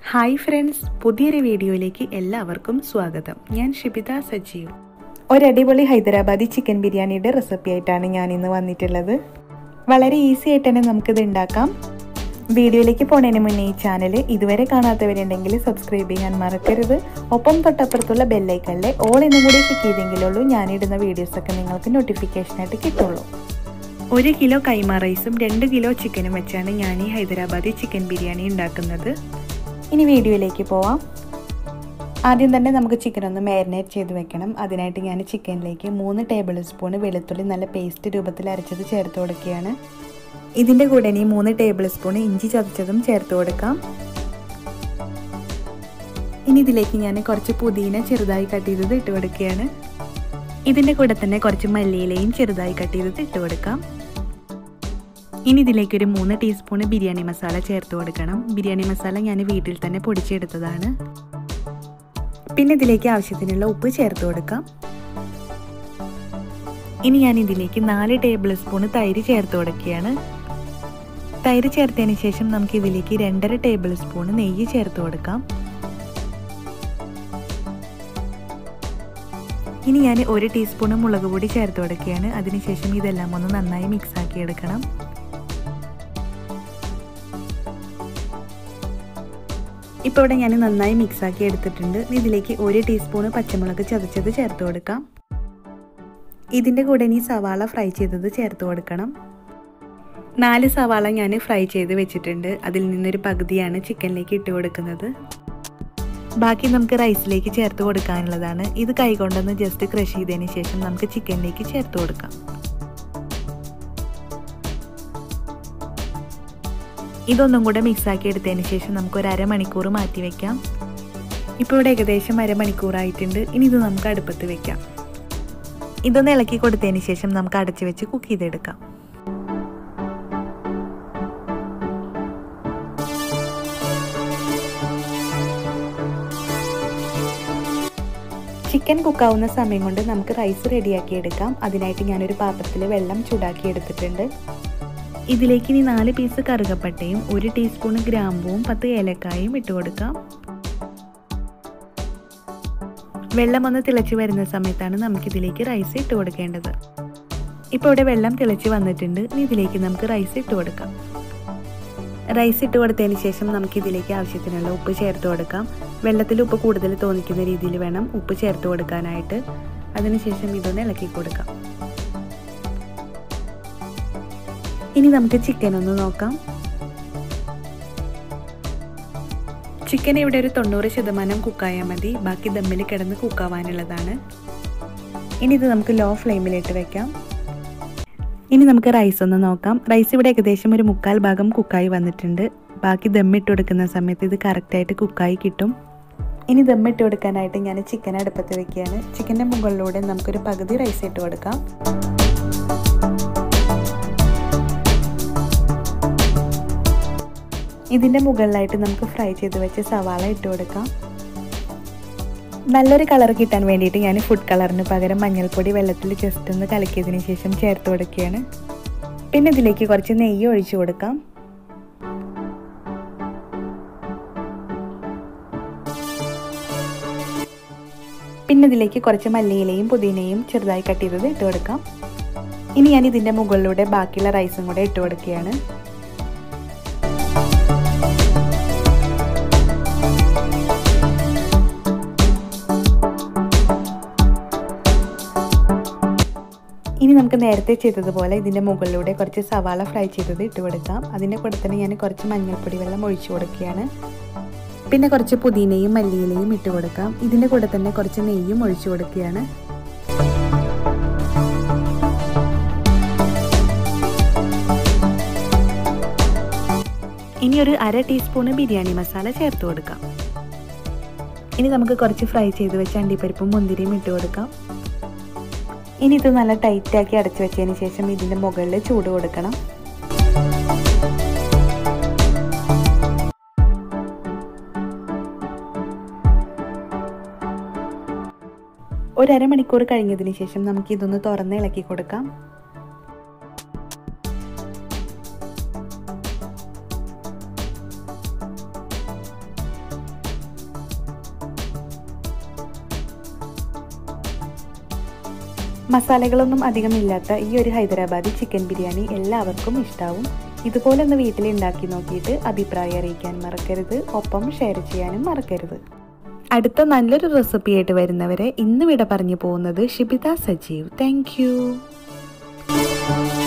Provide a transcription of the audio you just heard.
hi friends പുതിയൊരു വീഡിയോയിലേക്ക് എല്ലാവർക്കും സ്വാഗതം ഞാൻ ഷിബിത സജീവ് ഒരടിപൊളി ഹൈദരാബാദി ചിക്കൻ ബിരിയാണിയുടെ റെസിപ്പി ആയിട്ടാണ് ഞാൻ ഇന്ന് വന്നിട്ടുള്ളത് വളരെ ഈസി ആയിട്ട് തന്നെ നമുക്കിത് ഉണ്ടാക്കാം വീഡിയോയിലേക്ക് പോണതിന് മുന്നേ ഈ ചാനൽ ഇതുവരെ കാണാത്തവരുണ്ടെങ്കിൽ സബ്സ്ക്രൈബ് ചെയ്യാൻ മറക്കരുത് ഒപ്പം തൊട്ടപ്പുറത്തുള്ള ബെല്ലൈക്കണിലെ ഓൾ എന്നും കൂടി ക്ലിക്ക് ചെയ്തെങ്കിലുള്ളൂ ഞാനിടുന്ന വീഡിയോസൊക്കെ നിങ്ങൾക്ക് നോട്ടിഫിക്കേഷനായിട്ട് കിട്ടുള്ളൂ ഒരു കിലോ കൈമ റൈസും രണ്ട് കിലോ ചിക്കനും വെച്ചാണ് ഞാൻ ഈ ഹൈദരാബാദി ചിക്കൻ ബിരിയാണി ഉണ്ടാക്കുന്നത് ഇനി വീഡിയോയിലേക്ക് പോവാം ആദ്യം തന്നെ നമുക്ക് ചിക്കൻ ഒന്ന് മാരിനേറ്റ് ചെയ്ത് വെക്കണം അതിനായിട്ട് ഞാൻ ചിക്കനിലേക്ക് മൂന്ന് ടേബിൾ സ്പൂൺ വെളുത്തുള്ളി നല്ല പേസ്റ്റ് രൂപത്തിൽ അരച്ചത് ചേർത്ത് കൊടുക്കുകയാണ് ഇതിൻ്റെ കൂടെ ഇനി മൂന്ന് ടേബിൾ സ്പൂൺ ഇഞ്ചി ചതച്ചതും ചേർത്ത് കൊടുക്കാം ഇനി ഇതിലേക്ക് ഞാൻ കുറച്ച് പുതിന ചെറുതായി കട്ട് ചെയ്തത് ഇട്ട് കൊടുക്കുകയാണ് ഇതിൻ്റെ കൂടെ തന്നെ കുറച്ച് മല്ലിയിലയും ചെറുതായി കട്ട് ചെയ്തത് ഇട്ട് കൊടുക്കാം ഇനി ഇതിലേക്ക് ഒരു മൂന്ന് ടീസ്പൂൺ ബിരിയാണി മസാല ചേർത്ത് കൊടുക്കണം ബിരിയാണി മസാല ഞാൻ വീട്ടിൽ തന്നെ പൊടിച്ചെടുത്തതാണ് പിന്നെ ഇതിലേക്ക് ആവശ്യത്തിനുള്ള ഉപ്പ് ചേർത്ത് കൊടുക്കാം ഇനി ഞാൻ ഇതിലേക്ക് നാല് ടേബിൾ സ്പൂൺ തൈര് ചേർത്ത് കൊടുക്കുകയാണ് തൈര് ചേർത്തതിന് ശേഷം നമുക്ക് ഇതിലേക്ക് രണ്ടര ടേബിൾ സ്പൂൺ നെയ്യ് ചേർത്ത് കൊടുക്കാം ഇനി ഞാൻ ഒരു ടീസ്പൂൺ മുളക് പൊടി ചേർത്ത് കൊടുക്കുകയാണ് അതിനുശേഷം ഇതെല്ലാം ഒന്ന് നന്നായി മിക്സ് ആക്കി എടുക്കണം ഇപ്പോൾ ഇവിടെ ഞാൻ നന്നായി മിക്സ് ആക്കി എടുത്തിട്ടുണ്ട് ഇതിലേക്ക് ഒരു ടീസ്പൂൺ പച്ചമുളക് ചതച്ചത് ചേർത്ത് കൊടുക്കാം ഇതിൻ്റെ കൂടെ ഇനി സവാള ഫ്രൈ ചെയ്തത് ചേർത്ത് കൊടുക്കണം നാല് സവാള ഞാൻ ഫ്രൈ ചെയ്ത് വെച്ചിട്ടുണ്ട് അതിൽ നിന്നൊരു പകുതിയാണ് ചിക്കനിലേക്ക് ഇട്ട് കൊടുക്കുന്നത് ബാക്കി നമുക്ക് റൈസിലേക്ക് ചേർത്ത് കൊടുക്കാനുള്ളതാണ് ഇത് കൈകൊണ്ടൊന്ന് ജസ്റ്റ് ക്രഷ് ചെയ്തതിന് ശേഷം നമുക്ക് ചിക്കനിലേക്ക് ചേർത്ത് കൊടുക്കാം ഇതൊന്നും കൂടെ മിക്സാക്കി എടുത്തതിന് ശേഷം നമുക്ക് ഒരു അരമണിക്കൂർ മാറ്റി വെക്കാം ഇപ്പോൾ ഇവിടെ ഏകദേശം അരമണിക്കൂറായിട്ടുണ്ട് ഇനി ഇത് നമുക്ക് അടുപ്പത്ത് വെക്കാം ഇതൊന്ന് ഇളക്കി കൊടുത്തതിന് ശേഷം നമുക്ക് അടച്ചു വെച്ച് കുക്ക് ചെയ്തെടുക്കാം ചിക്കൻ കുക്കാവുന്ന സമയം കൊണ്ട് നമുക്ക് റൈസ് റെഡിയാക്കി എടുക്കാം അതിനായിട്ട് ഞാനൊരു പാത്രത്തിൽ വെള്ളം ചൂടാക്കി എടുത്തിട്ടുണ്ട് ഇതിലേക്ക് ഇനി നാല് പീസ് കറുകപ്പട്ടയും ഒരു ടീസ്പൂൺ ഗ്രാമ്പുവും പത്ത് ഏലക്കായും ഇട്ട് കൊടുക്കാം വെള്ളം ഒന്ന് തിളച്ച് വരുന്ന സമയത്താണ് നമുക്കിതിലേക്ക് റൈസ് ഇട്ട് കൊടുക്കേണ്ടത് ഇപ്പോൾ ഇവിടെ വെള്ളം തിളച്ച് വന്നിട്ടുണ്ട് ഇനി ഇതിലേക്ക് നമുക്ക് റൈസ് ഇട്ട് കൊടുക്കാം റൈസ് ഇട്ട് കൊടുത്തതിന് ശേഷം നമുക്ക് ഇതിലേക്ക് ആവശ്യത്തിനുള്ള ഉപ്പ് ചേർത്ത് കൊടുക്കാം വെള്ളത്തിൽ ഉപ്പ് കൂടുതൽ തോന്നിക്കുന്ന രീതിയിൽ വേണം ഉപ്പ് ചേർത്ത് കൊടുക്കാനായിട്ട് അതിനുശേഷം ഇതൊന്ന് ഇളക്കി കൊടുക്കാം ഇനി നമുക്ക് ചിക്കൻ ഒന്ന് നോക്കാം ചിക്കൻ ഇവിടെ ഒരു തൊണ്ണൂറ് ശതമാനം കുക്കായാൽ മതി ബാക്കി ദമ്മിൽ കിടന്ന് കുക്കാവാനുള്ളതാണ് ഇനി ഇത് നമുക്ക് ലോ ഫ്ലെയിമിലിട്ട് വെക്കാം ഇനി നമുക്ക് റൈസ് ഒന്ന് നോക്കാം റൈസ് ഇവിടെ ഏകദേശം ഒരു മുക്കാൽ ഭാഗം കുക്കായി വന്നിട്ടുണ്ട് ബാക്കി ദമ്മിട്ട് കൊടുക്കുന്ന സമയത്ത് ഇത് കറക്റ്റായിട്ട് കുക്കായി കിട്ടും ഇനി ദമ്മിട്ട് കൊടുക്കാനായിട്ട് ഞാൻ ചിക്കൻ അടുപ്പത്ത് വെക്കുകയാണ് ചിക്കൻ്റെ മുകളിലൂടെ നമുക്കൊരു പകുതി റൈസ് ഇട്ട് കൊടുക്കാം ഇതിൻ്റെ മുകളിലായിട്ട് നമുക്ക് ഫ്രൈ ചെയ്ത് വെച്ച് സവാള ഇട്ട് കൊടുക്കാം നല്ലൊരു കളർ കിട്ടാൻ വേണ്ടിയിട്ട് ഞാൻ ഫുഡ് കളറിന് പകരം മഞ്ഞൾപ്പൊടി വെള്ളത്തിൽ ജസ്റ്റ് ഒന്ന് കലക്കിയതിന് ശേഷം ചേർത്ത് കൊടുക്കുകയാണ് പിന്നെ ഇതിലേക്ക് കുറച്ച് നെയ്യ് ഒഴിച്ചു കൊടുക്കാം പിന്നെ ഇതിലേക്ക് കുറച്ച് മല്ലിയിലയും പുതിനയും ചെറുതായി കട്ട് ചെയ്തത് ഇട്ട് കൊടുക്കാം ഇനി ഞാൻ ഇതിൻ്റെ മുകളിലൂടെ ബാക്കിയുള്ള റൈസും കൂടെ ഇട്ട് കൊടുക്കുകയാണ് ഇനി നമുക്ക് നേരത്തെ ചെയ്തതുപോലെ ഇതിൻ്റെ മുകളിലൂടെ കുറച്ച് സവാള ഫ്രൈ ചെയ്തത് ഇട്ട് കൊടുക്കാം അതിൻ്റെ കൂടെ തന്നെ ഞാൻ കുറച്ച് മഞ്ഞൾപ്പൊടി വെള്ളം ഒഴിച്ചു കൊടുക്കുകയാണ് പിന്നെ കുറച്ച് പുതിനയും മല്ലിയിലയും ഇട്ട് കൊടുക്കാം ഇതിൻ്റെ കൂടെ തന്നെ കുറച്ച് നെയ്യും ഒഴിച്ചു കൊടുക്കുകയാണ് ഇനി ഒരു അര ടീസ്പൂണ് ബിരിയാണി മസാല ചേർത്ത് കൊടുക്കാം ഇനി നമുക്ക് കുറച്ച് ഫ്രൈ ചെയ്ത് വെച്ച് അണ്ടിപ്പരിപ്പും മുന്തിരിയും ഇട്ട് കൊടുക്കാം ഇനി ഇത് നല്ല ടൈറ്റാക്കി അടച്ചു വെച്ചതിന് ശേഷം ഇതിൻ്റെ മുകളിൽ ചൂട് കൊടുക്കണം ഒരു അരമണിക്കൂർ കഴിഞ്ഞതിന് ശേഷം നമുക്ക് ഇതൊന്ന് തുറന്ന് ഇളക്കി കൊടുക്കാം മസാലകളൊന്നും അധികം ഇല്ലാത്ത ഈ ഒരു ഹൈദരാബാദി ചിക്കൻ ബിരിയാണി എല്ലാവർക്കും ഇഷ്ടാവും ഇതുപോലെ ഒന്ന് വീട്ടിൽ ഉണ്ടാക്കി നോക്കിയിട്ട് അഭിപ്രായം അറിയിക്കാൻ മറക്കരുത് ഒപ്പം ഷെയർ ചെയ്യാനും മറക്കരുത് അടുത്ത നല്ലൊരു റെസിപ്പി ആയിട്ട് വരുന്നവരെ ഇന്ന് വിട പറഞ്ഞു പോകുന്നത് ഷിബിത സജീവ് താങ്ക്